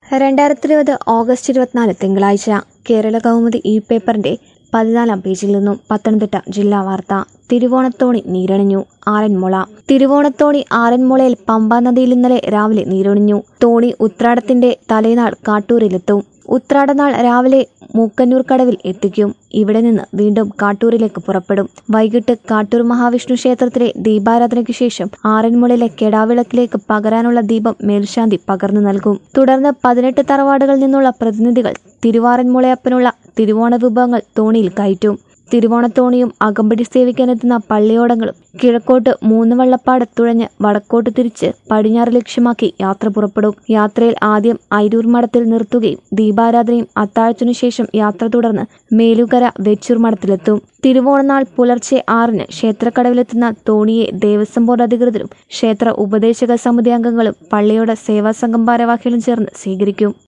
രണ്ടായിരത്തി ഇരുപത് ഓഗസ്റ്റ് ഇരുപത്തിനാല് തിങ്കളാഴ്ച കേരള കൗമുദി ഇ പേപ്പറിന്റെ പതിനാലാം പേജിൽ നിന്നും പത്തനംതിട്ട ജില്ലാ വാർത്ത തിരുവോണത്തോണി നീരണിഞ്ഞു ആറന്മുള തിരുവോണത്തോണി ആറന്മുളയിൽ പമ്പാ നദിയിൽ ഇന്നലെ രാവിലെ നീരണിഞ്ഞു തോണി ഉത്രാടത്തിന്റെ തലേനാൾ കാട്ടൂരിലെത്തും ഉത്രാടനാൾ രാവിലെ മൂക്കന്നൂർ കടവിൽ എത്തിക്കും ഇവിടെ നിന്ന് വീണ്ടും കാട്ടൂരിലേക്ക് പുറപ്പെടും വൈകിട്ട് കാട്ടൂർ മഹാവിഷ്ണു ക്ഷേത്രത്തിലെ ദീപാരാധനയ്ക്ക് ശേഷം ആറന്മുളയിലെ കെടാവിളക്കിലേക്ക് പകരാനുള്ള ദീപം മേൽശാന്തി പകർന്നു നൽകും തുടർന്ന് പതിനെട്ട് തറവാടുകളിൽ നിന്നുള്ള പ്രതിനിധികൾ തിരുവാറന്മുളയപ്പനുള്ള തിരുവോണ വിഭവങ്ങൾ തോണിയിൽ കയറ്റും തിരുവോണത്തോണിയും അകമ്പടി സേവിക്കാനെത്തുന്ന പള്ളിയോടങ്ങളും കിഴക്കോട്ട് മൂന്ന് വള്ളപ്പാട് തുഴഞ്ഞ് വടക്കോട്ട് തിരിച്ച് പടിഞ്ഞാറ് ലക്ഷ്യമാക്കി യാത്ര പുറപ്പെടും യാത്രയിൽ ആദ്യം അയിരൂർ മഠത്തിൽ നിർത്തുകയും ദീപാരാധനയും അത്താഴത്തിനു ശേഷം യാത്ര തുടർന്ന് മേലുകര വെച്ചൂർ മഠത്തിലെത്തും തിരുവോണനാൾ പുലർച്ചെ ആറിന് ക്ഷേത്രക്കടവിലെത്തുന്ന തോണിയെ ദേവസ്വം ബോർഡ് അധികൃതരും ക്ഷേത്ര ഉപദേശക സമിതി അംഗങ്ങളും പള്ളിയോട് സേവാസംഘം ഭാരവാഹികളും ചേർന്ന് സ്വീകരിക്കും